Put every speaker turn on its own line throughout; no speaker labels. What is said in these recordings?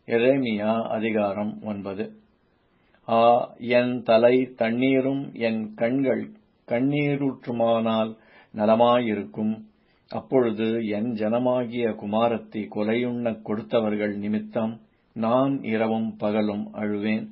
எரேமியா அதிகாரம் ஒன்பது ஆ என் தலை தண்ணீரும் என் கண்கள் கண்ணீரூற்றுமானால் நலமாயிருக்கும் அப்பொழுது என் ஜனமாகிய குமாரத்தி கொலையுண்ணக் கொடுத்தவர்கள் நிமித்தம் நான் இரவும் பகலும் அழுவேன்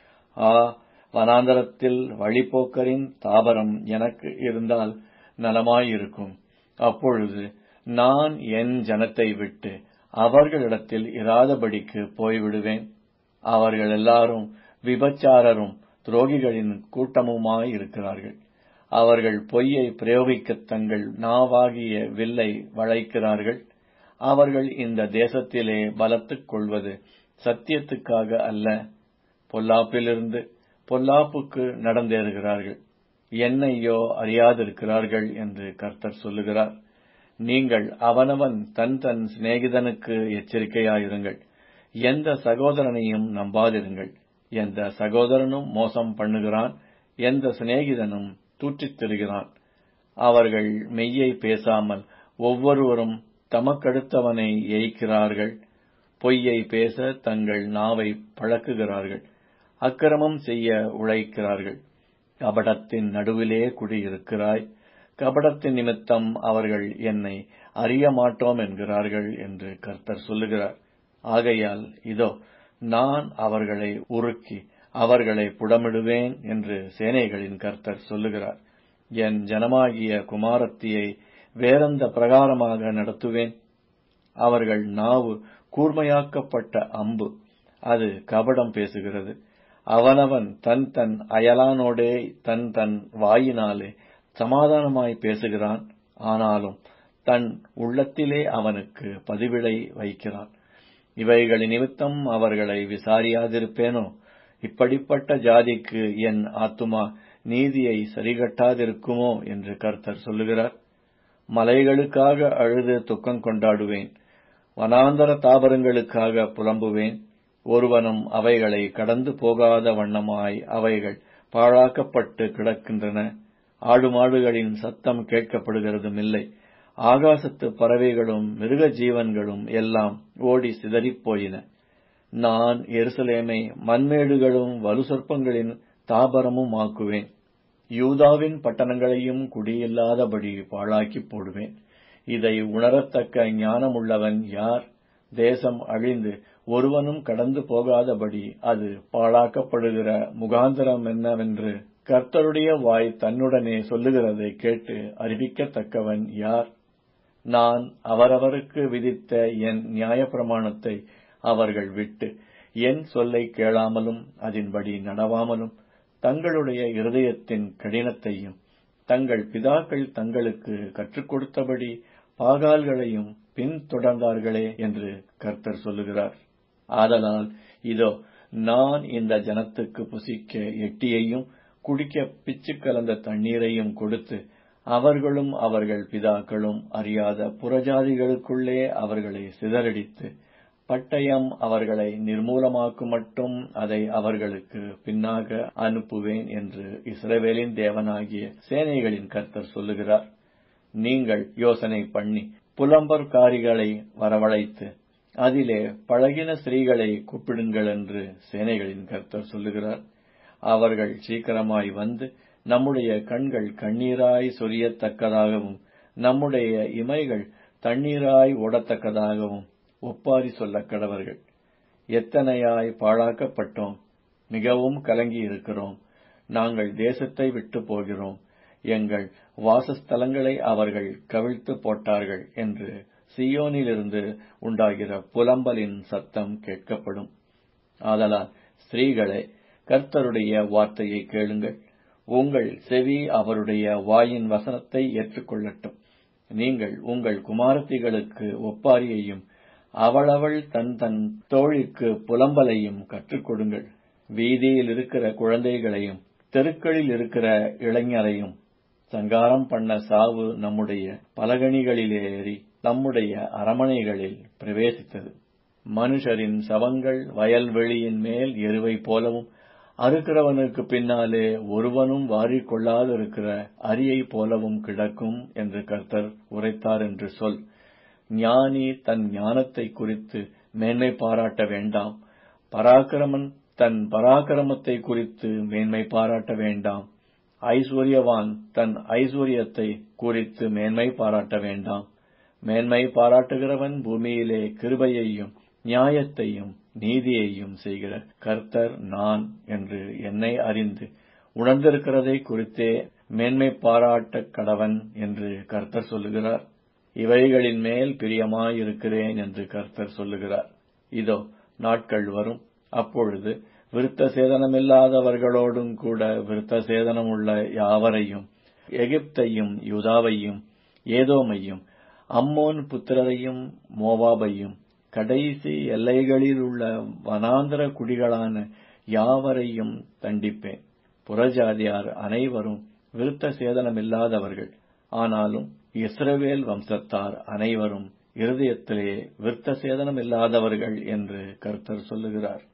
ஆ வனாந்தரத்தில் வழிப்போக்கரின் தாபரம் எனக்கு இருந்தால் நலமாயிருக்கும் அப்பொழுது நான் என் ஜனத்தை விட்டு அவர்களிடத்தில் இராதபடிக்கு போய்விடுவேன் அவர்கள் எல்லாரும் விபச்சாரரும் துரோகிகளின் கூட்டமுமாயிருக்கிறார்கள் அவர்கள் பொய்யை பிரயோகிக்கத் தங்கள் நாவாகிய வில்லை வளைக்கிறார்கள் அவர்கள் இந்த தேசத்திலே பலத்துக் கொள்வது சத்தியத்துக்காக அல்ல பொல்லாப்பிலிருந்து பொல்லாப்புக்கு நடந்தேறுகிறார்கள் என்னையோ அறியாதிருக்கிறார்கள் என்று கர்த்தர் சொல்லுகிறார் நீங்கள் அவனவன் தன் தன் சிநேகிதனுக்கு எச்சரிக்கையாயிருங்கள் எந்த சகோதரனையும் நம்பாதிருங்கள் எந்த சகோதரனும் மோசம் பண்ணுகிறான் எந்த சிநேகிதனும் தூற்றித் திரிகிறான் அவர்கள் மெய்யை பேசாமல் ஒவ்வொருவரும் தமக்கடுத்தவனை எய்க்கிறார்கள் பொய்யை பேச தங்கள் நாவை பழக்குகிறார்கள் அக்கிரமம் செய்ய உழைக்கிறார்கள் கபடத்தின் நடுவிலே குடியிருக்கிறாய் கபடத்தின் நிமித்தம் அவர்கள் என்னை அறிய மாட்டோம் என்கிறார்கள் என்று கர்த்தர் சொல்லுகிறார் ஆகையால் இதோ நான் அவர்களை உருக்கி அவர்களை புடமிடுவேன் என்று சேனைகளின் கர்த்தர் சொல்லுகிறார் என் ஜனமாகிய குமாரத்தியை வேறெந்த பிரகாரமாக நடத்துவேன் அவர்கள் நாவு கூர்மையாக்கப்பட்ட அம்பு அது கபடம் பேசுகிறது அவனவன் தன் தன் அயலானோடே தன் தன் வாயினாலே சமாதானமாய் பேசுகிறான் ஆனாலும் தன் உள்ளத்திலே அவனுக்கு பதிவிடை வைக்கிறான் இவைகளின் நிமித்தம் அவர்களை விசாரியாதிருப்பேனோ இப்படிப்பட்ட ஜாதிக்கு என் ஆத்துமா நீதியை சரிகட்டாதிருக்குமோ என்று கர்த்தர் சொல்லுகிறார் மலைகளுக்காக அழுது துக்கம் கொண்டாடுவேன் வனாந்தர தாவரங்களுக்காக புலம்புவேன் ஒருவனும் அவைகளை கடந்து போகாத வண்ணமாய் அவைகள் பாழாக்கப்பட்டு கிடக்கின்றன ஆடு மாடுகளின் சத்தம் கேட்கப்படுகிறதும் இல்லை ஆகாசத்து பறவைகளும் மிருக ஜீவன்களும் எல்லாம் ஓடி சிதறிப் போயின நான் எருசலேமை மண்மேடுகளும் வலுசொற்பங்களின் தாபரமும் ஆக்குவேன் யூதாவின் பட்டணங்களையும் குடியில்லாதபடி பாழாக்கி போடுவேன் இதை உணரத்தக்க ஞானமுள்ளவன் யார் தேசம் அழிந்து ஒருவனும் கடந்து போகாதபடி அது பாழாக்கப்படுகிற முகாந்திரம் என்னவென்று கர்த்தருடைய வாய் தன்னுடனே சொல்லுகிறதை கேட்டு அறிவிக்கத்தக்கவன் யார் நான் அவரவருக்கு விதித்த என் நியாயப்பிரமாணத்தை அவர்கள் விட்டு என் சொல்லை கேளாமலும் அதன்படி நடவாமலும் தங்களுடைய இருதயத்தின் கடினத்தையும் தங்கள் பிதாக்கள் தங்களுக்கு கற்றுக் கொடுத்தபடி பாகால்களையும் பின்தொடர்ந்தார்களே என்று கர்த்தர் சொல்லுகிறார் ஆதலால் இதோ நான் இந்த ஜனத்துக்கு புசிக்க எட்டியையும் குடிக்க பிச்சு கலந்த தண்ணீரையும் கொடுத்து அவர்களும் அவர்கள் பிதாக்களும் அறியாத புறஜாதிகளுக்குள்ளே அவர்களை சிதறடித்து பட்டயம் அவர்களை நிர்மூலமாக்கும் மட்டும் அதை அவர்களுக்கு பின்னாக அனுப்புவேன் என்று இஸ்ரவேலின் தேவனாகிய சேனைகளின் கர்த்தர் சொல்லுகிறார் நீங்கள் யோசனை பண்ணி புலம்பர்காரிகளை வரவழைத்து அதிலே பழகின ஸ்திரீகளை கூப்பிடுங்கள் என்று சேனைகளின் கர்த்தர் சொல்லுகிறார் அவர்கள் சீக்கிரமாய் வந்து நம்முடைய கண்கள் கண்ணீராய் சொரியத்தக்கதாகவும் நம்முடைய இமைகள் தண்ணீராய் ஓடத்தக்கதாகவும் ஒப்பாரி சொல்ல கடவர்கள் எத்தனையாய் பாழாக்கப்பட்டோம் மிகவும் கலங்கி இருக்கிறோம் நாங்கள் தேசத்தை விட்டு போகிறோம் எங்கள் வாசஸ்தலங்களை அவர்கள் கவிழ்த்து போட்டார்கள் என்று சியோனிலிருந்து உண்டாகிற புலம்பலின் சத்தம் கேட்கப்படும் ஆதலால் ஸ்திரீகளே கர்த்தருடைய வார்த்தையை கேளுங்கள் உங்கள் செவி அவருடைய வாயின் வசனத்தை ஏற்றுக்கொள்ளட்டும் நீங்கள் உங்கள் குமாரத்திகளுக்கு ஒப்பாரியையும் அவளவள் தன் தன் தோழிக்கு புலம்பலையும் கற்றுக் கொடுங்கள் வீதியில் இருக்கிற குழந்தைகளையும் தெருக்களில் இருக்கிற இளைஞரையும் சங்காரம் பண்ண சாவு நம்முடைய பலகணிகளிலேறி நம்முடைய அரமனைகளில் பிரவேசித்தது மனுஷரின் சவங்கள் வயல்வெளியின் மேல் எருவை போலவும் அறுக்கிறவனுக்கு பின்னாலே ஒருவனும் வாரிக் கொள்ளாதிருக்கிற அரியை போலவும் கிடக்கும் என்று கர்த்தர் உரைத்தார் என்று சொல் ஞானி தன் ஞானத்தை குறித்து மேன்மை பாராட்ட வேண்டாம் பராக்கிரமன் தன் பராக்கிரமத்தை குறித்து மேன்மை பாராட்ட வேண்டாம் ஐஸ்வர்யவான் தன் ஐஸ்வர்யத்தை குறித்து மேன்மை பாராட்ட வேண்டாம் மேன்மை பாராட்டுகிறவன் பூமியிலே கிருபையையும் நியாயத்தையும் நீதியையும் செய்கிற கர்த்தர் நான் என்று என்னை அறிந்து உணர்ந்திருக்கிறதை குறித்தே மேன்மை பாராட்டக் கடவன் என்று கர்த்தர் சொல்லுகிறார் இவைகளின் மேல் பிரியமாயிருக்கிறேன் என்று கர்த்தர் சொல்லுகிறார் இதோ நாட்கள் வரும் அப்பொழுது விருத்த சேதனமில்லாதவர்களோடும் கூட விருத்த சேதனமுள்ள யாவரையும் எகிப்தையும் யூதாவையும் ஏதோமையும் அம்மோன் புத்திரரையும் மோவாபையும் கடைசி எல்லைகளிலுள்ள வனாந்தர குடிகளான யாவரையும் தண்டிப்பேன் புறஜாதியார் அனைவரும் விருத்த சேதனமில்லாதவர்கள் ஆனாலும் இஸ்ரவேல் வம்சத்தார் அனைவரும் இருதயத்திலே விருத்த சேதனமில்லாதவர்கள் என்று கர்த்தர் சொல்லுகிறார்